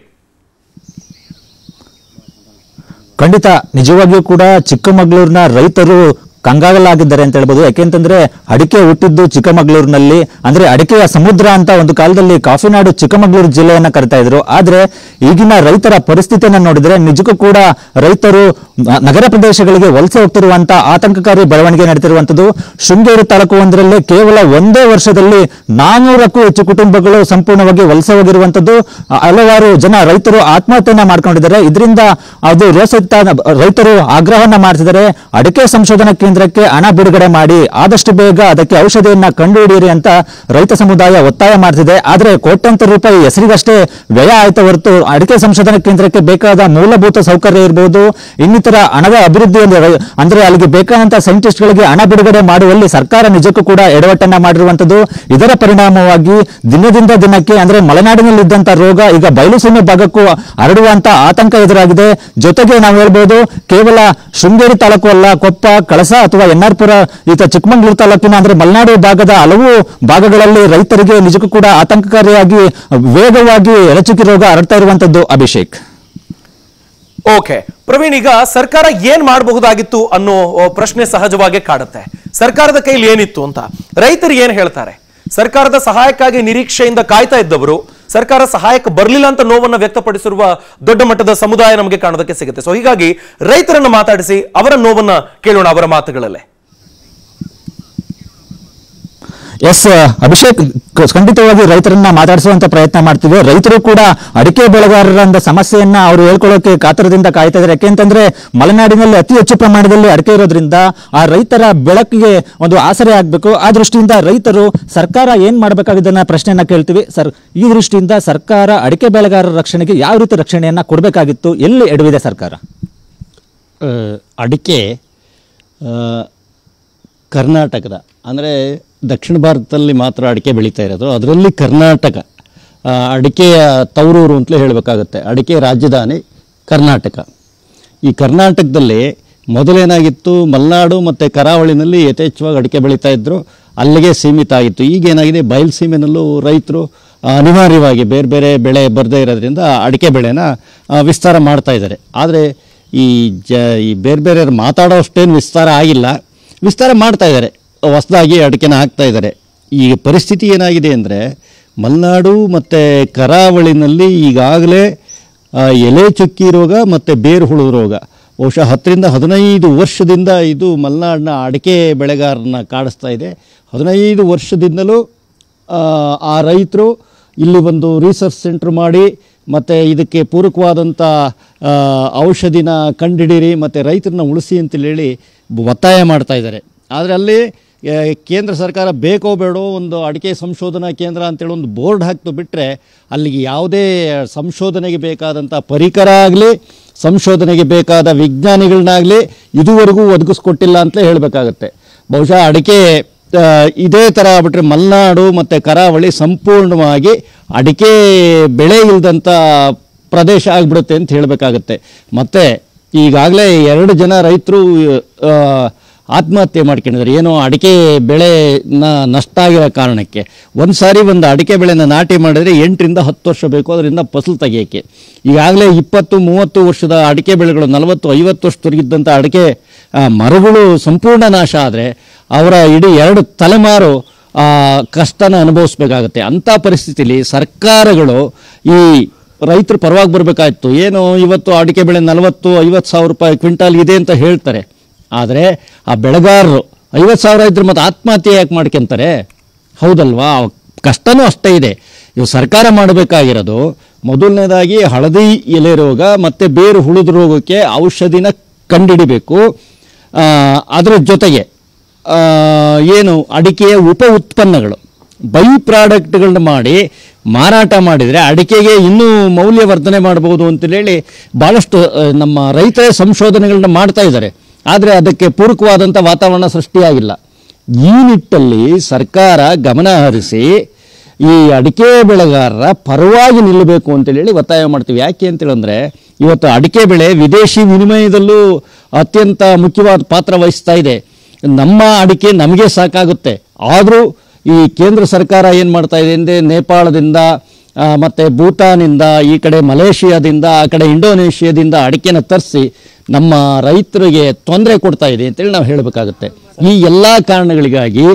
ಖಂಡಿತ ನಿಜವಾಗಿಯೂ ಕೂಡ ಚಿಕ್ಕಮಗಳೂರಿನ ರೈತರು ಕಂಗಾಲಾಗಿದ್ದಾರೆ ಅಂತ ಹೇಳ್ಬೋದು ಯಾಕೆಂತಂದ್ರೆ ಅಡಿಕೆ ಹುಟ್ಟಿದ್ದು ಚಿಕ್ಕಮಗಳೂರಿನಲ್ಲಿ ಅಂದ್ರೆ ಅಡಿಕೆಯ ಸಮುದ್ರ ಅಂತ ಒಂದು ಕಾಲದಲ್ಲಿ ಕಾಫಿನಾಡು ಚಿಕ್ಕಮಗಳೂರು ಜಿಲ್ಲೆಯನ್ನ ಕರಿತಾ ಇದ್ರು ಆದ್ರೆ ಈಗಿನ ರೈತರ ಪರಿಸ್ಥಿತಿಯನ್ನ ನೋಡಿದ್ರೆ ನಿಜಕ್ಕೂ ಕೂಡ ರೈತರು ನ- ನಗರ ಪ್ರದೇಶಗಳಿಗೆ ವಲಸೆ ಹೋಗ್ತಿರುವಂತ ಆತಂಕಕಾರಿ ಬೆಳವಣಿಗೆ ನಡೀತಿರುವಂತದ್ದು ಶೃಂಗೇರಿ ತಾಲೂಕು ಒಂದರಲ್ಲಿ ಕೇವಲ ಒಂದೇ ವರ್ಷದಲ್ಲಿ ನಾನೂರಕ್ಕೂ ಹೆಚ್ಚು ಕುಟುಂಬಗಳು ಸಂಪೂರ್ಣವಾಗಿ ವಲಸೆ ಹೋಗಿರುವಂತದ್ದು ಅ- ಹಲವಾರು ಜನ ರೈತರು ಆತ್ಮಹತ್ಯೆಯನ್ನ ಮಾಡ್ಕೊಂಡಿದ್ದಾರೆ ಇದರಿಂದ ಅದು ರೋಸತ್ತ ರೈತರು ಆಗ್ರಹವನ್ನ ಮಾಡ್ತಿದ್ದಾರೆ ಅಡಿಕೆ ಸಂಶೋಧನಾ ಕೇಂದ್ರಕ್ಕೆ ಹಣ ಬಿಡುಗಡೆ ಮಾಡಿ ಆದಷ್ಟು ಬೇಗ ಅದಕ್ಕೆ ಔಷಧಿಯನ್ನ ಕಂಡುಹಿಡಿಯಿರಿ ಅಂತ ರೈತ ಸಮುದಾಯ ಒತ್ತಾಯ ಮಾಡ್ತಿದೆ ಆದ್ರೆ ಕೋಟ್ಯಾಂತರ ರೂಪಾಯಿ ಹೆಸರಿಗಷ್ಟೇ ವ್ಯಯ ಆಯ್ತು ಹೊರತು ಅಡಿಕೆ ಸಂಶೋಧನಾ ಕೇಂದ್ರಕ್ಕೆ ಬೇಕಾದ ಮೂಲಭೂತ ಸೌಕರ್ಯ ಇರಬಹುದು ಇನ್ನಿತರ ಹಣದ ಅಭಿವೃದ್ಧಿಯಲ್ಲಿ ರೈ- ಅಂದ್ರೆ ಅಲ್ಲಿಗೆ ಬೇಕಾದಂತ ಸೈಂಟಿಸ್ಟ್ ಗಳಿಗೆ ಹಣ ಬಿಡುಗಡೆ ಮಾಡುವಲ್ಲಿ ಸರ್ಕಾರ ನಿಜಕ್ಕೂ ಕೂಡ ಎಡವಟ್ಟನ್ನ ಮಾಡಿರುವಂತದ್ದು ಇದರ ಪರಿಣಾಮವಾಗಿ ದಿನದಿಂದ ದಿನಕ್ಕೆ ಅಂದ್ರೆ ಮಲೆನಾಡಿನಲ್ಲಿದ್ದಂತ ರೋಗ ಈಗ ಬಯಲುಸೀಮೆ ಭಾಗಕ್ಕೂ ಹರಡುವಂತ ಆತಂಕ ಎದುರಾಗಿದೆ ಜೊತೆಗೆ ನಾವು ಹೇಳ್ಬೋದು ಕೇವಲ ಶೃಂಗೇರಿ ತಾಲೂಕು ಅಲ್ಲ ಕೊಪ್ಪ ಕಳಸ ಅಥವಾ ಎನ್ಆರ್ಪುರ ಈತ ಚಿಕ್ಕಮಗಳೂರು ತಾಲೂಕಿನ ಅಂದ್ರೆ ಮಲೆನಾಡು ಭಾಗದ ಹಲವು ಭಾಗಗಳಲ್ಲಿ ರೈತರಿಗೆ ನಿಜಕ್ಕೂ ಕೂಡ ಆತಂಕಕಾರಿಯಾಗಿ ವೇಗವಾಗಿ ಎಳಚುಕಿ ರೋಗ ಹರಡ್ತಾ ಇರುವಂತದ್ದು ಅಭಿಷೇಕ್ ಓಕೆ ಪ್ರವೀಣ್ ಈಗ ಸರ್ಕಾರ ಏನ್ ಮಾಡಬಹುದಾಗಿತ್ತು ಅನ್ನೋ ಆ, ಪ್ರಶ್ನೆ ಸಹಜವಾಗಿ ಕಾಡುತ್ತೆ ಸರ್ಕಾರದ ಕೈಲಿ ಏನಿತ್ತು ಅಂತ ರೈತರು ಏನ್ ಹೇಳ್ತಾರೆ ಸರ್ಕಾರದ ಸಹಾಯಕ್ಕಾಗಿ ನಿರೀಕ್ಷೆಯಿಂದ ಕಾಯ್ತಾ ಇದ್ದವರು ಸರ್ಕಾರ ಸಹಾಯಕ್ಕೆ ಬರಲಿಲ್ಲ ಅಂತ ನೋವನ್ನ ವ್ಯಕ್ತಪಡಿಸಿರುವ ದೊಡ್ಡ ಮಟ್ಟದ ಸಮುದಾಯ ನಮಗೆ ಕಾಣೋದಕ್ಕೆ ಸಿಗುತ್ತೆ ಸೊ ಹೀಗಾಗಿ ರೈತರನ್ನ ಮಾತಾಡಿಸಿ ಅವರ ನೋವನ್ನ ಕೇಳೋಣ ಅವರ ಮಾತುಗಳಲ್ಲೇ ಎಸ್ ಅಭಿಷೇಕ್ ಕ- ಖಂಡಿತವಾಗಿ ರೈತರನ್ನ ಮಾತಾಡಿಸುವಂತ ಪ್ರಯತ್ನ ಮಾಡ್ತೀವಿ ರೈತರು ಕೂಡ ಅಡಿಕೆ ಬೆಳೆಗಾರರ ಒಂದು ಸಮಸ್ಯೆಯನ್ನ ಅವರು ಹೇಳ್ಕೊಳ್ಳೋಕೆ ಕಾತರದಿಂದ ಕಾಯ್ತಾ ಇದ್ದಾರೆ ಯಾಕೆಂತಂದ್ರೆ ಮಲೆನಾಡಿನಲ್ಲಿ ಅತಿ ಹೆಚ್ಚು ಪ್ರಮಾಣದಲ್ಲಿ ಅಡಿಕೆ ಇರೋದ್ರಿಂದ ಆ ರೈತರ ಬೆಳಕಿಗೆ ಒಂದು ಆಸರೆ ಆಗ್ಬೇಕು ಆ ದೃಷ್ಟಿಯಿಂದ ರೈತರು ಸರ್ಕಾರ ಏನ್ ಮಾಡಬೇಕಾಗಿದ್ದನ್ನ ಪ್ರಶ್ನೆಯನ್ನ ಕೇಳ್ತೀವಿ ಸರ್ ಈ ದೃಷ್ಟಿಯಿಂದ ಸರ್ಕಾರ ಅಡಿಕೆ ಬೆಳೆಗಾರರ ರಕ್ಷಣೆಗೆ ಯಾವ ರೀತಿ ರಕ್ಷಣೆಯನ್ನ ಕೊಡಬೇಕಾಗಿತ್ತು ಎಲ್ಲಿ ಎಡವಿದೆ ಸರ್ಕಾರ ಆ, ಅಡಿಕೆ ಆ, ಕರ್ನಾಟಕದ ಅಂದರೆ ದಕ್ಷಿಣ ಭಾರತದಲ್ಲಿ ಮಾತ್ರ ಅಡಿಕೆ ಬೆಳೀತಾ ಇರೋದು ಅದರಲ್ಲಿ ಕರ್ನಾಟಕ ಆ, ಅಡಿಕೆಯ ತವರೂರು ಅಂತಲೇ ಹೇಳಬೇಕಾಗತ್ತೆ ಅಡಿಕೆ ರಾಜಧಾನಿ ಕರ್ನಾಟಕ ಈ ಕರ್ನಾಟಕದಲ್ಲಿ ಮೊದಲೇನಾಗಿತ್ತು ಮಲೆನಾಡು ಮತ್ತು ಕರಾವಳಿನಲ್ಲಿ ಯಥೇಚ್ಛವಾಗಿ ಅಡಿಕೆ ಬೆಳೀತಾ ಇದ್ದರು ಅಲ್ಲಿಗೆ ಸೀಮಿತ ಆಗಿತ್ತು ಈಗೇನಾಗಿದೆ ಬಯಲುಸೀಮೆನಲ್ಲೂ ರೈತರು ಆ, ಅನಿವಾರ್ಯವಾಗಿ ಬೇರೆ ಬೇರೆ ಬೆಳೆ ಬರದೇ ಇರೋದ್ರಿಂದ ಅಡಿಕೆ ಬೆಳೆನ ಆ, ವಿಸ್ತಾರ ಮಾಡ್ತಾ ಇದ್ದಾರೆ ಆದರೆ ಈ ಜ ಈ ಬೇರೆ ಬೇರೆ ಮಾತಾಡೋ ಅಷ್ಟೇನು ವಿಸ್ತಾರ ಆಗಿಲ್ಲ ವಿಸ್ತಾರ ಮಾಡ್ತಾ ಇದ್ದಾರೆ ಹೊಸದಾಗಿ ಅಡಿಕೆನ ಹಾಕ್ತಾ ಇದ್ದಾರೆ ಈ ಪರಿಸ್ಥಿತಿ ಏನಾಗಿದೆ ಅಂದರೆ ಮಲೆನಾಡು ಮತ್ತು ಕರಾವಳಿನಲ್ಲಿ ಈಗಾಗಲೇ ಆ, ಎಲೆ ಚುಕ್ಕಿ ರೋಗ ಮತ್ತು ಬೇರು ಹುಳು ರೋಗ ಬಹುಶಃ ಹತ್ತರಿಂದ ಹದಿನೈದು ವರ್ಷದಿಂದ ಇದು ಮಲೆನಾಡಿನ ಅಡಿಕೆ ಬೆಳೆಗಾರರನ್ನ ಕಾಡಿಸ್ತಾ ಇದೆ ಹದಿನೈದು ವರ್ಷದಿಂದಲೂ ಆ, ಆ ರೈತರು ಇಲ್ಲಿ ಒಂದು ರಿಸರ್ಚ್ ಸೆಂಟ್ರ್ ಮಾಡಿ ಮತ್ತು ಇದಕ್ಕೆ ಪೂರಕವಾದಂಥ ಆ, ಔಷಧಿನ ಕಂಡುಹಿಡೀರಿ ಮತ್ತು ರೈತರನ್ನ ಉಳಿಸಿ ಅಂತೇಳಿ ಹೇಳಿ ಒತ್ತಾಯ ಮಾಡ್ತಾ ಇದ್ದಾರೆ ಆದರೆ ಅಲ್ಲಿ ಆ, ಕೇಂದ್ರ ಸರ್ಕಾರ ಬೇಕೋ ಬೇಡೋ ಒಂದು ಅಡಿಕೆ ಸಂಶೋಧನಾ ಕೇಂದ್ರ ಅಂತೇಳಿ ಒಂದು ಬೋರ್ಡ್ ಹಾಕ್ತು ಬಿಟ್ಟರೆ ಅಲ್ಲಿಗೆ ಯಾವುದೇ ಸಂಶೋಧನೆಗೆ ಬೇಕಾದಂಥ ಪರಿಕರ ಆಗಲಿ ಸಂಶೋಧನೆಗೆ ಬೇಕಾದ ವಿಜ್ಞಾನಿಗಳನ್ನಾಗಲಿ ಇದುವರೆಗೂ ಒದಗಿಸ್ಕೊಟ್ಟಿಲ್ಲ ಅಂತಲೇ ಹೇಳಬೇಕಾಗತ್ತೆ ಬಹುಶಃ ಅಡಿಕೆ ಆ, ಇದೇ ಥರ ಆಗ್ಬಿಟ್ರೆ ಮಲೆನಾಡು ಮತ್ತು ಕರಾವಳಿ ಸಂಪೂರ್ಣವಾಗಿ ಅಡಿಕೆ ಬೆಳೆ ಇಲ್ದಂಥ ಪ್ರದೇಶ ಆಗಿಬಿಡುತ್ತೆ ಅಂತ ಹೇಳಬೇಕಾಗತ್ತೆ ಮತ್ತು ಈಗಾಗಲೇ ಎರಡು ಜನ ರೈತರು ಆ, ಆತ್ಮಹತ್ಯೆ ಮಾಡ್ಕೊಂಡಿದ್ದಾರೆ ಏನೋ ಅಡಿಕೆ ಬೆಳೆನ ನಷ್ಟ ಆಗಿರೋ ಕಾರಣಕ್ಕೆ ಒಂದು ಸಾರಿ ಒಂದು ಅಡಿಕೆ ಬೆಳೆನ ನಾಟಿ ಮಾಡಿದ್ರೆ ಎಂಟರಿಂದ ಹತ್ತು ವರ್ಷ ಬೇಕು ಅದರಿಂದ ಫಸಲು ತೆಗಿಯೋಕ್ಕೆ ಈಗಾಗಲೇ ಇಪ್ಪತ್ತು ಮೂವತ್ತು ವರ್ಷದ ಅಡಿಕೆ ಬೆಳೆಗಳು ನಲವತ್ತು ಐವತ್ತು ವರ್ಷದವರೆಗಿದ್ದಂಥ ಅಡಿಕೆ ಆ, ಮರಗಳು ಸಂಪೂರ್ಣ ನಾಶ ಆದರೆ ಅವರ ಇಡೀ ಎರಡು ತಲೆಮಾರು ಆ, ಕಷ್ಟನ ಅನುಭವಿಸ್ಬೇಕಾಗತ್ತೆ ಅಂಥ ಪರಿಸ್ಥಿತಿಲಿ ಸರ್ಕಾರಗಳು ಈ ರೈತರು ಪರವಾಗಿ ಬರಬೇಕಾಯ್ತು ಏನು ಇವತ್ತು ಅಡಿಕೆ ಬೆಳೆ ನಲವತ್ತು ಐವತ್ತು ಸಾವಿರ ರೂಪಾಯಿ ಕ್ವಿಂಟಾಲ್ ಇದೆ ಅಂತ ಹೇಳ್ತಾರೆ ಆದರೆ ಆ ಬೆಳೆಗಾರರು ಐವತ್ತು ಸಾವಿರ ಇದ್ರೆ ಮತ್ತೆ ಆತ್ಮಹತ್ಯೆ ಯಾಕೆ ಮಾಡ್ಕೊಂತಾರೆ ಹೌದಲ್ವಾ ಅವ್ ಕಷ್ಟನೂ ಅಷ್ಟೇ ಇದೆ ಇವು ಸರ್ಕಾರ ಮಾಡಬೇಕಾಗಿರೋದು ಮೊದಲನೇದಾಗಿ ಹಳದಿ ಎಲೆ ರೋಗ ಮತ್ತು ಬೇರು ಹುಳುದ ರೋಗಕ್ಕೆ ಔಷಧಿನ ಕಂಡುಹಿಡಿಬೇಕು ಆ, ಅದರ ಜೊತೆಗೆ ಆ, ಏನು ಅಡಿಕೆಯ ಉಪ ಉತ್ಪನ್ನಗಳು ಬೈ ಪ್ರಾಡಕ್ಟ್ಗಳನ್ನ ಮಾಡಿ ಮಾರಾಟ ಮಾಡಿದರೆ ಅಡಿಕೆಗೆ ಇನ್ನೂ ಮೌಲ್ಯವರ್ಧನೆ ಮಾಡ್ಬೋದು ಅಂತೇಳಿ ಭಾಳಷ್ಟು ಆ, ನಮ್ಮ ರೈತರೇ ಸಂಶೋಧನೆಗಳನ್ನ ಮಾಡ್ತಾ ಇದ್ದಾರೆ ಆದರೆ ಅದಕ್ಕೆ ಪೂರಕವಾದಂಥ ವಾತಾವರಣ ಸೃಷ್ಟಿಯಾಗಿಲ್ಲ ಈ ನಿಟ್ಟಲ್ಲಿ ಸರ್ಕಾರ ಗಮನ ಹರಿಸಿ ಈ ಅಡಿಕೆ ಬೆಳೆಗಾರರ ಪರವಾಗಿ ನಿಲ್ಲಬೇಕು ಅಂತೇಳಿ ಒತ್ತಾಯ ಮಾಡ್ತೀವಿ ಯಾಕೆ ಅಂತೇಳಂದ್ರೆ ಇವತ್ತು ಅಡಿಕೆ ಬೆಳೆ ವಿದೇಶಿ ವಿನಿಮಯದಲ್ಲೂ ಅತ್ಯಂತ ಮುಖ್ಯವಾದ ಪಾತ್ರ ವಹಿಸ್ತಾ ಇದೆ ನಮ್ಮ ಅಡಿಕೆ ನಮಗೆ ಸಾಕಾಗುತ್ತೆ ಆದರೂ ಈ ಕೇಂದ್ರ ಸರ್ಕಾರ ಏನು ಮಾಡ್ತಾ ಇದೆ ಅಂದರೆ ನೇಪಾಳದಿಂದ ಆ, ಮತ್ತೆ ಭೂತಾನಿಂದ ಈ ಕಡೆ ಮಲೇಷಿಯಾದಿಂದ ಆ ಕಡೆ ಇಂಡೋನೇಷಿಯಾದಿಂದ ಅಡಿಕೆನ ತರಿಸಿ ನಮ್ಮ ರೈತರಿಗೆ ತೊಂದರೆ ಕೊಡ್ತಾ ಇದೆ ಅಂತೇಳಿ ನಾವು ಹೇಳಬೇಕಾಗುತ್ತೆ ಈ ಎಲ್ಲ ಕಾರಣಗಳಿಗಾಗಿ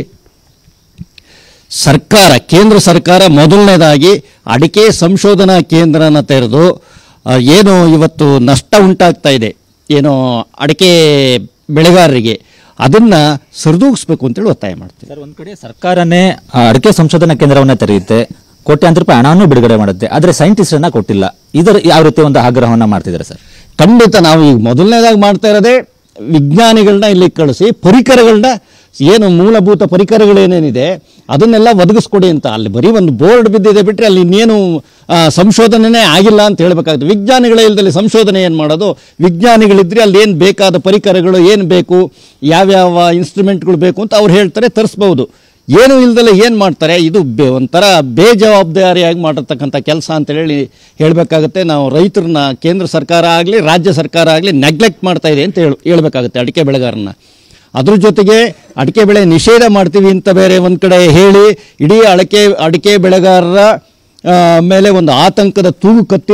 ಸರ್ಕಾರ ಕೇಂದ್ರ ಸರ್ಕಾರ ಮೊದಲನೇದಾಗಿ ಅಡಿಕೆ ಸಂಶೋಧನಾ ಕೇಂದ್ರನ ತೆರೆದು ಆ, ಏನು ಇವತ್ತು ನಷ್ಟ ಉಂಟಾಗ್ತಾ ಇದೆ ಏನು ಅಡಿಕೆ ಬೆಳೆಗಾರರಿಗೆ ಅದನ್ನು ಸರಿದೂಗಿಸ್ಬೇಕು ಅಂತೇಳಿ ಒತ್ತಾಯ ಮಾಡ್ತೀವಿ ಸರ್ ಒಂದ್ ಕಡೆ ಸರ್ಕಾರನೇ ಆ, ಅಡಿಕೆ ಸಂಶೋಧನಾ ಕೇಂದ್ರವನ್ನ ತೆರೆಯುತ್ತೆ ಕೋಟ್ಯಾಂತರ ರೂಪಾಯಿ ಹಣವನ್ನು ಬಿಡುಗಡೆ ಮಾಡುತ್ತೆ ಆದ್ರೆ ಸೈಂಟಿಸ್ಟ್ ಅನ್ನ ಕೊಟ್ಟಿಲ್ಲ ಇದರ ಯಾವ ರೀತಿ ಒಂದು ಆಗ್ರಹವನ್ನ ಮಾಡ್ತಿದ್ದಾರೆ ಸರ್ ಖಂಡಿತ ನಾವು ಈಗ ಮೊದಲನೇದಾಗಿ ಮಾಡ್ತಾ ಇರೋದೇ ವಿಜ್ಞಾನಿಗಳನ್ನ ಇಲ್ಲಿ ಕಳಿಸಿ ಪರಿಕರಗಳನ್ನ ಏನು ಮೂಲಭೂತ ಪರಿಕರಗಳೇನೇನಿದೆ ಅದನ್ನೆಲ್ಲ ಒದಗಿಸ್ಕೊಡಿ ಅಂತ ಅಲ್ಲಿ ಬರೀ ಒಂದು ಬೋರ್ಡ್ ಬಿದ್ದಿದೆ ಬಿಟ್ಟರೆ ಅಲ್ಲಿ ಇನ್ನೇನು ಆ, ಸಂಶೋಧನೆನೇ ಆಗಿಲ್ಲ ಅಂತ ಹೇಳಬೇಕಾಗುತ್ತೆ ವಿಜ್ಞಾನಿಗಳೇ ಇಲ್ದಲ್ಲಿ ಸಂಶೋಧನೆ ಏನು ಮಾಡೋದು ವಿಜ್ಞಾನಿಗಳಿದ್ರೆ ಅಲ್ಲಿ ಏನು ಬೇಕಾದ ಪರಿಕರಗಳು ಏನು ಬೇಕು ಯಾವ್ಯಾವ ಇನ್ಸ್ಟ್ರೂಮೆಂಟ್ಗಳು ಬೇಕು ಅಂತ ಅವ್ರು ಹೇಳ್ತಾರೆ ತರಿಸ್ಬೋದು ಏನು ಇಲ್ದಲೆ ಏನು ಮಾಡ್ತಾರೆ ಇದು ಬೆ ಒಂಥರ ಬೇಜವಾಬ್ದಾರಿಯಾಗಿ ಮಾಡಿರ್ತಕ್ಕಂಥ ಕೆಲಸ ಅಂತೇಳಿ ಹೇಳಬೇಕಾಗುತ್ತೆ ನಾವು ರೈತರನ್ನ ಕೇಂದ್ರ ಸರ್ಕಾರ ಆಗಲಿ ರಾಜ್ಯ ಸರ್ಕಾರ ಆಗಲಿ ನೆಗ್ಲೆಕ್ಟ್ ಮಾಡ್ತಾ ಇದೆ ಅಂತ ಹೇಳಿ ಹೇಳ್ಬೇಕಾಗುತ್ತೆ ಅಡಿಕೆ ಬೆಳೆಗಾರನ್ನ ಅದ್ರ ಜೊತೆಗೆ ಅಡಿಕೆ ಬೆಳೆ ನಿಷೇಧ ಮಾಡ್ತೀವಿ ಅಂತ ಬೇರೆ ಒಂದು ಕಡೆ ಹೇಳಿ ಇಡೀ ಅಡಿಕೆ ಅಡಿಕೆ ಬೆಳೆಗಾರರ ಆ, ಮೇಲೆ ಒಂದು ಆತಂಕದ ತೂಗು ಕತ್ತಿನ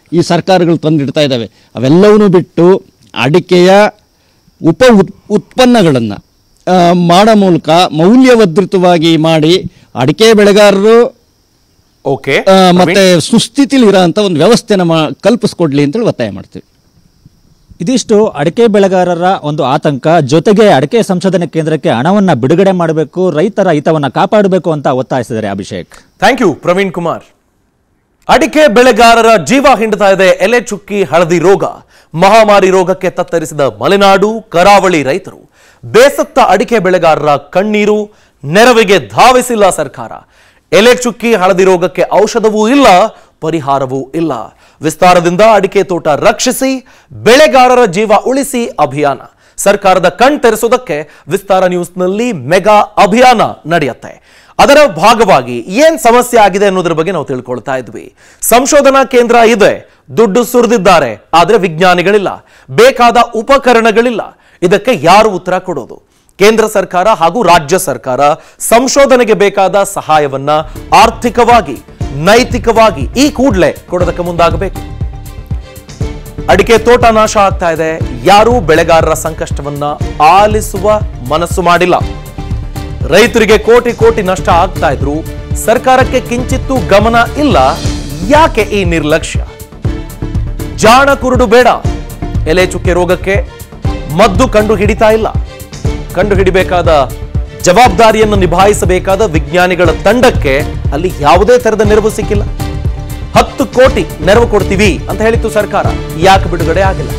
ಈ ಸರ್ಕಾರಗಳು ತಂದಿಡ್ತಾ ಇದ್ದಾವೆ ಅವೆಲ್ಲವನ್ನೂ ಬಿಟ್ಟು ಅಡಿಕೆಯ ಉಪ ಉತ್ ಉತ್ಪನ್ನಗಳನ್ನು ಮಾಡೋ ಮೂಲಕ ಮೌಲ್ಯವರ್ಧಿತವಾಗಿ ಮಾಡಿ ಅಡಿಕೆ ಬೆಳೆಗಾರರು ಓಕೆ ಆ, ಮತ್ತೆ ಸುಸ್ಥಿತಿಲಿ ಇರೋಂಥ ಒಂದು ವ್ಯವಸ್ಥೆನ ಮಾ ಕಲ್ಪಿಸ್ಕೊಡ್ಲಿ ಅಂತೇಳಿ ಒತ್ತಾಯ ಮಾಡ್ತೀವಿ ಇದಿಷ್ಟು ಅಡಿಕೆ ಬೆಳೆಗಾರರ ಒಂದು ಆತಂಕ ಜೊತೆಗೆ ಅಡಿಕೆ ಸಂಶೋಧನೆ ಕೇಂದ್ರಕ್ಕೆ ಹಣವನ್ನ ಬಿಡುಗಡೆ ಮಾಡಬೇಕು ರೈತರ ಹಿತವನ್ನ ಕಾಪಾಡಬೇಕು ಅಂತ ಒತ್ತಾಯಿಸಿದ್ದಾರೆ ಅಭಿಷೇಕ್ ಥ್ಯಾಂಕ್ ಯು ಪ್ರವೀಣ್ ಕುಮಾರ್ ಅಡಿಕೆ ಬೆಳೆಗಾರರ ಜೀವ ಹಿಂಡ್ತಾ ಇದೆ ಎಲೆ ಚುಕ್ಕಿ ಹಳದಿ ರೋಗ ಮಹಾಮಾರಿ ರೋಗಕ್ಕೆ ತತ್ತರಿಸಿದ ಮಲೆನಾಡು ಕರಾವಳಿ ರೈತರು ಬೇಸತ್ತ ಅಡಿಕೆ ಬೆಳೆಗಾರರ ಕಣ್ಣೀರು ನೆರವಿಗೆ ಧಾವಿಸಿಲ್ಲ ಸರ್ಕಾರ ಎಲೆ ಚುಕ್ಕಿ ಹಳದಿ ರೋಗಕ್ಕೆ ಔಷಧವೂ ಇಲ್ಲ ಪರಿಹಾರವೂ ಇಲ್ಲ ವಿಸ್ತಾರದಿಂದ ಅಡಿಕೆ ತೋಟ ರಕ್ಷಿಸಿ ಬೆಳೆಗಾರರ ಜೀವ ಉಳಿಸಿ ಅಭಿಯಾನ ಸರ್ಕಾರದ ಕಣ್ ತೆರೆಸೋದಕ್ಕೆ ವಿಸ್ತಾರ ನ್ಯೂಸ್ನಲ್ಲಿ ಮೆಗಾ ಅಭಿಯಾನ ನಡೆಯುತ್ತೆ ಅದರ ಭಾಗವಾಗಿ ಏನ್ ಸಮಸ್ಯೆ ಆಗಿದೆ ಅನ್ನೋದ್ರ ಬಗ್ಗೆ ನಾವು ತಿಳ್ಕೊಳ್ತಾ ಇದ್ವಿ ಸಂಶೋಧನಾ ಕೇಂದ್ರ ಇದೆ ದುಡ್ಡು ಸುರಿದಿದ್ದಾರೆ ಆದ್ರೆ ವಿಜ್ಞಾನಿಗಳಿಲ್ಲ ಬೇಕಾದ ಉಪಕರಣಗಳಿಲ್ಲ ಇದಕ್ಕೆ ಯಾರು ಉತ್ತರ ಕೊಡೋದು ಕೇಂದ್ರ ಸರ್ಕಾರ ಹಾಗೂ ರಾಜ್ಯ ಸರ್ಕಾರ ಸಂಶೋಧನೆಗೆ ಬೇಕಾದ ಸಹಾಯವನ್ನ ಆರ್ಥಿಕವಾಗಿ ನೈತಿಕವಾಗಿ ಈ ಕೂಡಲೇ ಕೊಡೋದಕ್ಕೆ ಮುಂದಾಗಬೇಕು ಅಡಿಕೆ ತೋಟ ನಾಶ ಆಗ್ತಾ ಇದೆ ಯಾರೂ ಬೆಳೆಗಾರರ ಸಂಕಷ್ಟವನ್ನ ಆಲಿಸುವ ಮನಸ್ಸು ಮಾಡಿಲ್ಲ ರೈತರಿಗೆ ಕೋಟಿ ಕೋಟಿ ನಷ್ಟ ಆಗ್ತಾ ಇದ್ರು ಸರ್ಕಾರಕ್ಕೆ ಕಿಂಚಿತ್ತೂ ಗಮನ ಇಲ್ಲ ಯಾಕೆ ಈ ನಿರ್ಲಕ್ಷ್ಯ ಜಾಣ ಕುರುಡು ಬೇಡ ಎಲೆ ಚುಕ್ಕೆ ರೋಗಕ್ಕೆ ಮದ್ದು ಕಂಡು ಹಿಡಿತಾ ಇಲ್ಲ ಕಂಡು ಹಿಡಿಬೇಕಾದ ಜವಾಬ್ದಾರಿಯನ್ನು ನಿಭಾಯಿಸಬೇಕಾದ ವಿಜ್ಞಾನಿಗಳ ತಂಡಕ್ಕೆ ಅಲ್ಲಿ ಯಾವುದೇ ತರದ ನೆರವು ಸಿಕ್ಕಿಲ್ಲ ಹತ್ತು ಕೋಟಿ ನೆರವು ಕೊಡ್ತೀವಿ ಅಂತ ಹೇಳಿತ್ತು ಸರ್ಕಾರ ಯಾಕೆ ಬಿಡುಗಡೆ ಆಗಿಲ್ಲ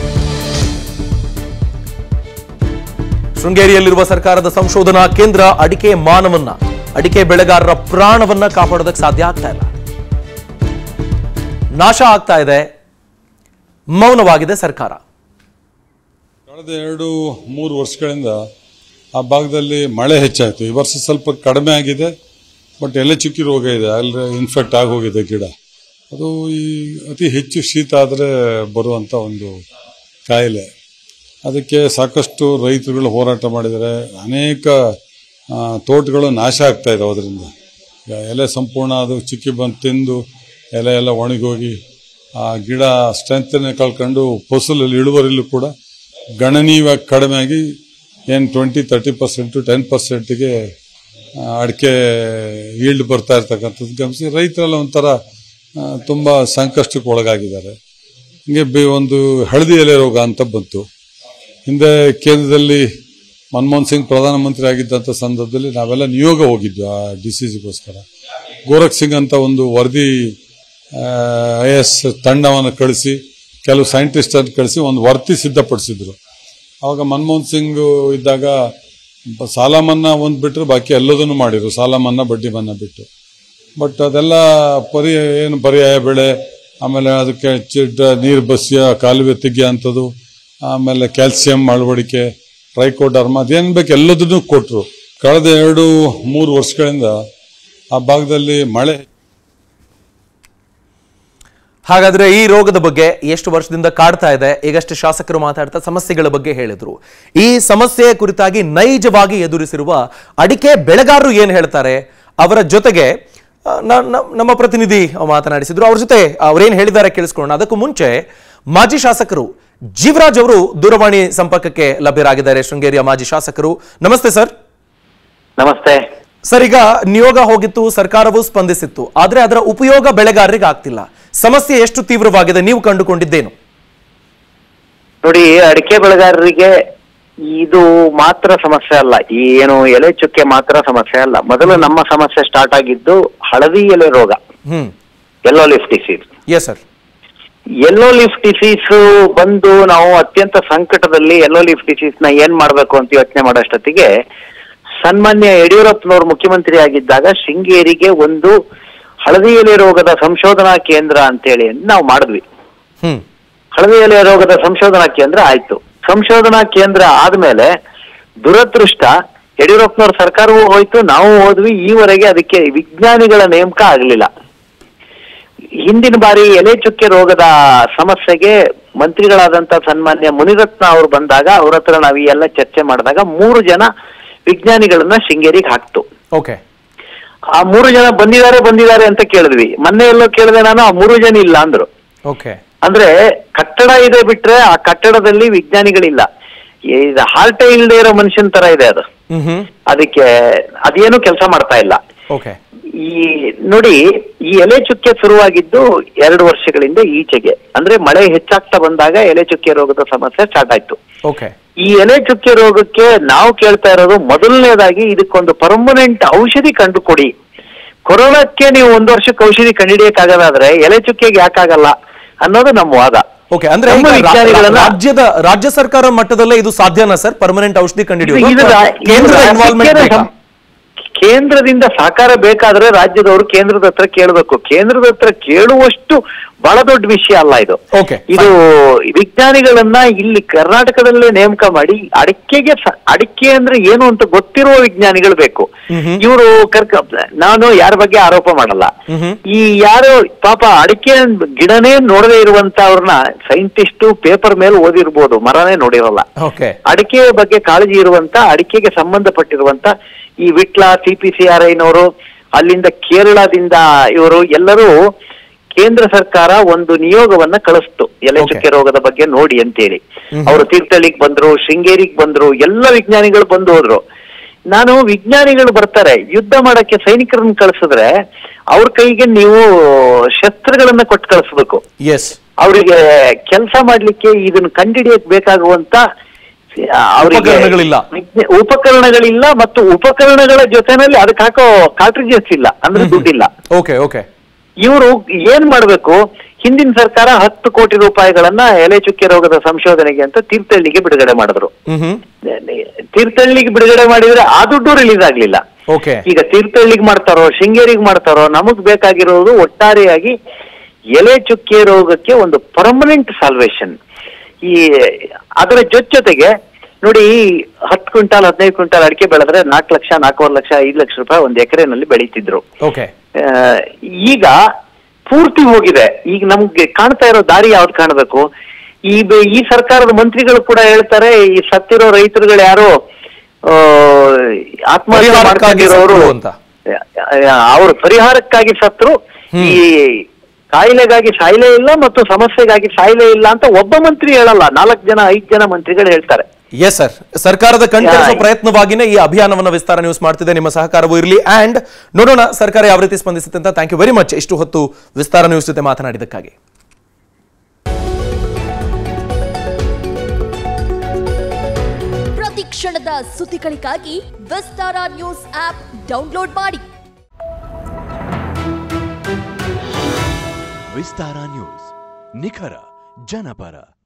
ಶೃಂಗೇರಿಯಲ್ಲಿರುವ ಸರ್ಕಾರದ ಸಂಶೋಧನಾ ಕೇಂದ್ರ ಅಡಿಕೆ ಮಾನವನ್ನ ಅಡಿಕೆ ಬೆಳೆಗಾರರ ಪ್ರಾಣವನ್ನ ಕಾಪಾಡೋದಕ್ಕೆ ಸಾಧ್ಯ ಆಗ್ತಾ ಇಲ್ಲ ನಾಶ ಆಗ್ತಾ ಇದೆ ಮೌನವಾಗಿದೆ ಸರ್ಕಾರ ಕಳೆದ ಎರಡು ಮೂರು ವರ್ಷಗಳಿಂದ ಆ ಭಾಗದಲ್ಲಿ ಮಳೆ ಹೆಚ್ಚಾಯಿತು ಈ ವರ್ಷ ಸ್ವಲ್ಪ ಕಡಿಮೆ ಆಗಿದೆ ಬಟ್ ಎಲೆ ಚುಕ್ಕಿ ರೋಗ ಇದೆ ಅಲ್ಲಿ ಇನ್ಫೆಕ್ಟ್ ಆಗೋಗಿದೆ ಗಿಡ ಅದು ಈ ಅತಿ ಹೆಚ್ಚು ಶೀತ ಆದರೆ ಬರುವಂಥ ಒಂದು ಕಾಯಿಲೆ ಅದಕ್ಕೆ ಸಾಕಷ್ಟು ರೈತರುಗಳು ಹೋರಾಟ ಮಾಡಿದ್ದಾರೆ ಅನೇಕ ಆ, ತೋಟಗಳು ನಾಶ ಆಗ್ತಾ ಇದಾವೆ ಅದರಿಂದ ಈಗ ಎಲೆ ಸಂಪೂರ್ಣ ಅದು ಚಿಕ್ಕಿ ಬಂದು ತಿಂದು ಎಲೆ ಎಲ್ಲ ಒಣಗೋಗಿ ಆ ಗಿಡ ಸ್ಟ್ರೆಂತನ್ನೇ ಕಳ್ಕೊಂಡು ಫಸಲಲ್ಲಿ ಇಳುವರಿಲೂ ಕೂಡ ಗಣನೀಯವಾಗಿ ಕಡಿಮೆ ಆಗಿ ಏನು ಟ್ವೆಂಟಿ ತರ್ಟಿ ಪರ್ಸೆಂಟು ಟೆನ್ ಪರ್ಸೆಂಟಿಗೆ ಅಡಿಕೆ ಈಲ್ಡ್ ಬರ್ತಾ ಇರ್ತಕ್ಕಂಥದ್ದು ಗಮನಿಸಿ ರೈತರೆಲ್ಲ ಒಂಥರ ಆ, ತುಂಬ ಸಂಕಷ್ಟಕ್ಕೆ ಒಳಗಾಗಿದ್ದಾರೆ ಹಿಂಗೆ ಬೆ ಒಂದು ಹಳದಿ ಎಲೆ ರೋಗ ಅಂತ ಬಂತು ಹಿಂದೆ ಕೇಂದ್ರದಲ್ಲಿ ಮನಮೋಹನ್ ಸಿಂಗ್ ಪ್ರಧಾನಮಂತ್ರಿ ಆಗಿದ್ದಂಥ ಸಂದರ್ಭದಲ್ಲಿ ನಾವೆಲ್ಲ ನಿಯೋಗ ಹೋಗಿದ್ವಿ ಆ ಡಿಸೀಸ್ಗೋಸ್ಕರ ಗೋರಖ್ ಸಿಂಗ್ ಅಂತ ಒಂದು ವರದಿ ಐ ಎಸ್ ತಂಡವನ್ನು ಕಳಿಸಿ ಕೆಲವು ಸೈಂಟಿಸ್ಟ್ ಅನ್ನು ಕಳಿಸಿ ಒಂದು ವರದಿ ಸಿದ್ಧಪಡಿಸಿದ್ರು ಆವಾಗ ಮನಮೋಹನ್ ಸಿಂಗ್ ಇದ್ದಾಗ ಬ- ಸಾಲ ಮನ್ನಾ ಒಂದು ಬಿಟ್ಟರೆ ಬಾಕಿ ಎಲ್ಲದನ್ನು ಮಾಡಿದ್ರು ಸಾಲ ಮನ್ನಾ ಬಡ್ಡಿ ಮನ್ನಾ ಬಿಟ್ಟು ಬಟ್ ಅದೆಲ್ಲ ಪರಿ ಏನು ಪರ್ಯಾಯ ಬೆಳೆ ಆಮೇಲೆ ಅದಕ್ಕೆ ಚಿಡ್ಡ ನೀರು ಬಸ್ಯ ಕಾಲುವೆ ತೆಗಿಯ ಅಂಥದ್ದು ಆಮೇಲೆ ಕ್ಯಾಲ್ಸಿಯಂ ಅಳವಡಿಕೆ ಟ್ರೈಕೋಡರ್ಮ ಅದೇನು ಬೇಕು ಎಲ್ಲದನ್ನೂ ಕೊಟ್ಟರು ಕಳೆದ ಎರಡು ಮೂರು ವರ್ಷಗಳಿಂದ ಆ ಭಾಗದಲ್ಲಿ ಮಳೆ ಹಾಗಾದ್ರೆ ಈ ರೋಗದ ಬಗ್ಗೆ ಎಷ್ಟು ವರ್ಷದಿಂದ ಕಾಡ್ತಾ ಇದೆ ಈಗಷ್ಟು ಶಾಸಕರು ಮಾತಾಡ್ತಾ ಸಮಸ್ಯೆಗಳ ಬಗ್ಗೆ ಹೇಳಿದ್ರು ಈ ಸಮಸ್ಯೆಯ ಕುರಿತಾಗಿ ನೈಜವಾಗಿ ಎದುರಿಸಿರುವ ಅಡಿಕೆ ಬೆಳೆಗಾರರು ಏನ್ ಹೇಳ್ತಾರೆ ಅವರ ಜೊತೆಗೆ ಆ, ನ- ನ- ನಮ್ಮ ಪ್ರತಿನಿಧಿ ಮಾತನಾಡಿಸಿದ್ರು ಅವ್ರ ಜೊತೆ ಅವ್ರೇನ್ ಹೇಳಿದ್ದಾರೆ ಕೇಳಿಸ್ಕೊಳ್ಳೋಣ ಅದಕ್ಕೂ ಮುಂಚೆ ಮಾಜಿ ಶಾಸಕರು ಜೀವರಾಜ್ ಅವರು ದೂರವಾಣಿ ಸಂಪರ್ಕಕ್ಕೆ ಲಭ್ಯರಾಗಿದ್ದಾರೆ ಶೃಂಗೇರಿಯ ಮಾಜಿ ಶಾಸಕರು ನಮಸ್ತೆ ಸರ್ ನಮಸ್ತೆ ಸರ್ ಈಗ ನಿಯೋಗ ಹೋಗಿತ್ತು ಸರ್ಕಾರವೂ ಸ್ಪಂದಿಸಿತ್ತು ಆದ್ರೆ ಅದರ ಉಪಯೋಗ ಬೆಳೆಗಾರರಿಗೆ ಆಗ್ತಿಲ್ಲ ಸಮಸ್ಯೆ ಎಷ್ಟು ತೀವ್ರವಾಗಿದೆ ನೀವು ಕಂಡುಕೊಂಡಿದ್ದೇನು ನೋಡಿ ಅಡಿಕೆ ಬೆಳೆಗಾರರಿಗೆ ಇದು ಮಾತ್ರ ಸಮಸ್ಯೆ ಅಲ್ಲ ಈ ಏನು ಎಲೆ ಚುಕ್ಕೆ ಮಾತ್ರ ಸಮಸ್ಯೆ ಅಲ್ಲ ಮೊದಲು ನಮ್ಮ ಸಮಸ್ಯೆ ಸ್ಟಾರ್ಟ್ ಆಗಿದ್ದು ಹಳದಿ ಎಲೆ ರೋಗ hmm yellow leaf disease yes sir yellow leaf disease ಬಂದು ನಾವು ಅತ್ಯಂತ ಸಂಕಟದಲ್ಲಿ ಎಲ್ಲೋ ಲಿಫ್ಟ್ ಡಿಸೀಸ್ ನ ಏನ್ ಮಾಡ್ಬೇಕು ಅಂತ ಯೋಚನೆ ಮಾಡೋಷ್ಟೊತ್ತಿಗೆ ಸನ್ಮಾನ್ಯ ಯಡಿಯೂರಪ್ಪನವರು ಮುಖ್ಯಮಂತ್ರಿ ಆಗಿದ್ದಾಗ ಶೃಂಗೇರಿಗೆ ಒಂದು ಹಳದಿ ಎಲೆ ರೋಗದ ಸಂಶೋಧನಾ ಕೇಂದ್ರ ಅಂತೇಳಿ ನಾವು ಮಾಡಿದ್ವಿ ಹ್ಮ್ ಹಳದಿ ಎಲೆ ರೋಗದ ಸಂಶೋಧನಾ ಕೇಂದ್ರ ಆಯ್ತು ಸಂಶೋಧನಾ ಕೇಂದ್ರ ಆದ್ಮೇಲೆ ದುರದೃಷ್ಟ ಯಡಿಯೂರಪ್ಪನವ್ರ ಸರ್ಕಾರವೂ ಹೋಯ್ತು ನಾವು ಹೋದ್ವಿ ಈವರೆಗೆ ಅದಕ್ಕೆ ವಿಜ್ಞಾನಿಗಳ ನೇಮಕ ಆಗಲಿಲ್ಲ ಹಿಂದಿನ ಬಾರಿ ಎಲೆ ಚುಕ್ಕೆ ರೋಗದ ಸಮಸ್ಯೆಗೆ ಮಂತ್ರಿಗಳಾದಂತ ಸನ್ಮಾನ್ಯ ಮುನಿರತ್ನ ಅವರು ಬಂದಾಗ ಅವ್ರ ಹತ್ರ ನಾವು ಈ ಎಲ್ಲ ಚರ್ಚೆ ಮಾಡಿದಾಗ ಮೂರು ಜನ ವಿಜ್ಞಾನಿಗಳನ್ನ ಶೃಂಗೇರಿಗೆ ಹಾಕ್ತು ಓಕೆ ಆ ಮೂರು ಜನ ಬಂದಿದ್ದಾರೆ ಬಂದಿದ್ದಾರೆ ಅಂತ ಕೇಳಿದ್ವಿ ಮೊನ್ನೆ ಎಲ್ಲೋ ಕೇಳಿದೆ ನಾನು ಆ ಮೂರು ಜನ ಇಲ್ಲ ಅಂದ್ರು ಓಕೆ ಅಂದ್ರೆ ಕಟ್ಟಡ ಇದೆ ಬಿಟ್ರೆ ಆ ಕಟ್ಟಡದಲ್ಲಿ ವಿಜ್ಞಾನಿಗಳಿಲ್ಲ ಇದು ಹಾರ್ಟೇ ಇಲ್ಲದೆ ಇರೋ ಮನುಷ್ಯನ್ ತರ ಇದೆ ಅದು ಹ್ಮ್ ಹ್ಮ್ ಅದಕ್ಕೆ ಅದೇನು ಕೆಲಸ ಮಾಡ್ತಾ ಇಲ್ಲ ಓಕೆ ಈ ನೋಡಿ ಈ ಎಲೆ ಚುಕ್ಕೆ ಶುರುವಾಗಿದ್ದು ಎರಡು ವರ್ಷಗಳಿಂದ ಈಚೆಗೆ ಅಂದ್ರೆ ಮಳೆ ಹೆಚ್ಚಾಗ್ತಾ ಬಂದಾಗ ಎಲೆ ಚುಕ್ಕೆ ರೋಗದ ಸಮಸ್ಯೆ ಸ್ಟಾರ್ಟ್ ಆಯ್ತು ಓಕೆ ಈ ಎಲೆ ಚುಕ್ಕೆ ರೋಗಕ್ಕೆ ನಾವು ಕೇಳ್ತಾ ಇರೋದು ಮೊದಲನೇದಾಗಿ ಇದಕ್ಕೊಂದು ಪರ್ಮನೆಂಟ್ ಔಷಧಿ ಕಂಡುಕೊಡಿ ಕೊರೋನಾಕ್ಕೆ ನೀವು ಒಂದು ವರ್ಷಕ್ಕೆ ಔಷಧಿ ಕಂಡುಹಿಡಿಯಕ್ಕಾಗದಾದ್ರೆ ಎಲೆ ಚುಕ್ಕೆಗೆ ಯಾಕಾಗಲ್ಲ ಅನ್ನೋದು ನಮ್ಮ ವಾದ ಓಕೆ ಅಂದ್ರೆ ನಮ್ಮ ಈಗ ರಾ- ವಿಜ್ಞಾನಿಗಳನ್ನ- ರಾಜ್ಯದ ರಾಜ್ಯ ಸರ್ಕಾರ ಮಟ್ಟದಲ್ಲೇ ಇದು ಸಾಧ್ಯನಾ ಸರ್ ಪರ್ಮನೆಂಟ್ ಔಷಧಿ ಕಂಡುಹಿಡಿಯೋದು ಇದು ಅಥವಾ ರಾ- ಇದು ಕೇಂದ್ರದ ಇನ್ವಾಲ್ವ್ಮೆಂಟ್ ರಾಜ್ಯದ ಬೇಕಾ ಸಂ- ಕೇಂದ್ರದಿಂದ ಸಹಕಾರ ಬೇಕಾದ್ರೆ ರಾಜ್ಯದವರು ಕೇಂದ್ರದ ಹತ್ರ ಕೇಳಬೇಕು ಕೇಂದ್ರದ ಹತ್ರ ಕೇಳುವಷ್ಟು ಬಹಳ ದೊಡ್ಡ ವಿಷಯ ಅಲ್ಲ ಇದು Okay, ಇದು ವಿಜ್ಞಾನಿಗಳನ್ನ ಇಲ್ಲಿ ಕರ್ನಾಟಕದಲ್ಲೇ ನೇಮಕ ಮಾಡಿ ಅಡಿಕೆಗೆ ಸ- ಅಡಿಕೆ ಅಂದ್ರೆ ಏನು ಅಂತ ಗೊತ್ತಿರುವ ವಿಜ್ಞಾನಿಗಳು ಬೇಕು ಇವರು ಕರ್ಕ ನಾನು ಯಾರ ಬಗ್ಗೆ ಆರೋಪ ಮಾಡಲ್ಲ ಈ ಯಾರು ಪಾಪ ಅಡಿಕೆ ಗಿಡನೇ ನೋಡದೇ ಇರುವಂತ ಅವ್ರನ್ನ ಸೈಂಟಿಸ್ಟು ಪೇಪರ್ ಮೇಲೆ ಓದಿರ್ಬೋದು ಮರನೇ ನೋಡಿರಲ್ಲ ಓಕೆ ಅಡಿಕೆ ಬಗ್ಗೆ ಕಾಳಜಿ ಇರುವಂತ ಅಡಿಕೆಗೆ ಸಂಬಂಧಪಟ್ಟಿರುವಂತ ಈ Vitla C P C R ಐನವರು ಅಲ್ಲಿಂದ ಕೇರಳದಿಂದ ಇವರು ಎಲ್ಲರೂ ಕೇಂದ್ರ ಸರ್ಕಾರ ಒಂದು ನಿಯೋಗವನ್ನ ಕಳಿಸ್ತು ಎಲೆ Okay. ಚುಕ್ಕೆ ರೋಗದ ಬಗ್ಗೆ ನೋಡಿ ಅಂತೇಳಿ ಅವರು ತೀರ್ಥಹಳ್ಳಿಗ್ ಬಂದ್ರು ಶೃಂಗೇರಿಗೆ ಬಂದ್ರು ಎಲ್ಲ ವಿಜ್ಞಾನಿಗಳು ಬಂದು ಹೋದ್ರು ನಾನು ವಿಜ್ಞಾನಿಗಳು ಬರ್ತಾರೆ ಯುದ್ಧ ಮಾಡಕ್ಕೆ ಸೈನಿಕರನ್ನ ಕಳಿಸಿದ್ರೆ ಅವ್ರ ಕೈಗೆ ನೀವು ಶಸ್ತ್ರಗಳನ್ನ ಕೊಟ್ಟು ಕಳಿಸ್ಬೇಕು ಎಸ್ ಅವರಿಗೆ ಕೆಲಸ ಮಾಡ್ಲಿಕ್ಕೆ ಇದನ್ನ ಕಂಡಿಡಿಯಕ್ ಬೇಕಾಗುವಂತ ಆ, ಅವ್ರಿಗೆ ಉಪಕರಣಗಳಿಲ್ಲ. ವಿಜ್ಞ- ಉಪಕರಣಗಳಿಲ್ಲ ಮತ್ತು ಉಪಕರಣಗಳ ಜೊತೆನಲ್ಲಿ ಅದಕ್ಕೆ ಹಾಕೋ ಕಾರ್ಟ್ರಿಜಸ್ ಇಲ್ಲ ಅಂದ್ರೆ ದುಡ್ಡಿಲ್ಲ ಓಕೆ ಓಕೆ ಇವರು ಏನ್ ಮಾಡ್ಬೇಕು ಹಿಂದಿನ ಸರ್ಕಾರ ಹತ್ತು ಕೋಟಿ ರೂಪಾಯಿಗಳನ್ನ ಎಲೆ ಚುಕ್ಕೆ ರೋಗದ ಸಂಶೋಧನೆಗೆ ಅಂತ ತೀರ್ಥಹಳ್ಳಿಗೆ ಬಿಡುಗಡೆ ಮಾಡಿದ್ರು ಹ್ಮ್ ಹ್ಮ್ ತೀರ್ಥಹಳ್ಳಿಗೆ ಬಿಡುಗಡೆ ಮಾಡಿದ್ರೆ ಆ ದುಡ್ಡು ರಿಲೀಸ್ ಆಗ್ಲಿಲ್ಲ ಓಕೆ ಈಗ ತೀರ್ಥಹಳ್ಳಿಗೆ ಮಾಡ್ತಾರೋ ಶೃಂಗೇರಿಗೆ ಮಾಡ್ತಾರೋ ನಮಗ್ ಬೇಕಾಗಿರೋದು ಒಟ್ಟಾರೆಯಾಗಿ ಎಲೆ ಚುಕ್ಕೆ ರೋಗಕ್ಕೆ ಒಂದು ಪರ್ಮನೆಂಟ್ ಸಾಲ್ವೇಷನ್ ಈ ಅದರ ಜೊತೆಗೆ ನೋಡಿ ಹತ್ತು ಕ್ವಿಂಟಾಲ್ ಹದಿನೈದು ಕ್ವಿಂಟಾಲ್ ಅಡಿಕೆ ಬೆಳೆದ್ರೆ ನಾಲ್ಕು ಲಕ್ಷ ನಾಲ್ಕೂವರೆ ಲಕ್ಷ ಐದು ಲಕ್ಷ ರೂಪಾಯಿ ಒಂದು ಎಕರೆನಲ್ಲಿ ಬೆಳೀತಿದ್ರು ಓಕೆ ಆ, ಈಗ ಪೂರ್ತಿ ಹೋಗಿದೆ ಈಗ ನಮ್ಗೆ ಕಾಣ್ತಾ ಇರೋ ದಾರಿ ಯಾವ್ದು ಕಾಣಬೇಕು ಈ ಬೆ- ಈ ಸರ್ಕಾರದ ಮಂತ್ರಿಗಳು ಕೂಡ ಹೇಳ್ತಾರೆ ಈ ಸತ್ತಿರೋ ರೈತರುಗಳು ಯಾರು ಆ, ಆತ್ಮಹತ್ಯೆ ಪರಿಹಾರಕ್ಕಾಗಿ ಮಾಡ್ಕೊಂಡಿರೋರು ಸತ್ರು ಅಂತ. ಅವರು ಪರಿಹಾರಕ್ಕಾಗಿ ಸತ್ರು ಈ ಕಾಯಿಲೆಗಾಗಿ ಸಾಯ್ಲೇ ಇಲ್ಲ ಮತ್ತು ಸಮಸ್ಯೆಗಾಗಿ ಸಾಯ್ಲೇ ಇಲ್ಲ ಅಂತ ಒಬ್ಬ ಮಂತ್ರಿ ಹೇಳಲ್ಲ ನಾಲ್ಕು ಜನ ಐದು ಜನ ಮಂತ್ರಿಗಳು ಹೇಳ್ತಾರೆ ಎಸ್ ಸರ್ ಸರ್ಕಾರದ ಕಣ್ತರಿಸುವ ಯಾ- ಪ್ರಯತ್ನವಾಗಿನೇ ಈ ಅಭಿಯಾನವನ್ನ ವಿಸ್ತಾರ ನ್ಯೂಸ್ ಮಾಡ್ತಿದೆ ನಿಮ್ಮ ಸಹಕಾರವೂ ಇರಲಿ ಅಂಡ್ ನೋಡೋಣ ಸರ್ಕಾರ ಯಾವ ರೀತಿ ಸ್ಪಂದಿಸುತ್ತೆ ಅಂತ ಥ್ಯಾಂಕ್ ಯು ವೆರಿ ಮಚ್ ಇಷ್ಟು ಹೊತ್ತು ವಿಸ್ತಾರ ನ್ಯೂಸ್ ಜೊತೆ ಮಾತನಾಡಿದ್ದಕ್ಕಾಗಿ ಪ್ರತಿ ಕ್ಷಣದ ಸುದ್ದಿಗಳಿಗಾಗಿ ವಿಸ್ತಾರ ನ್ಯೂಸ್ ಆಪ್ ಡೌನ್ಲೋಡ್ ಮಾಡಿ ವಿಸ್ತಾರ ನ್ಯೂಸ್ ನಿಖರ ಜನಪರ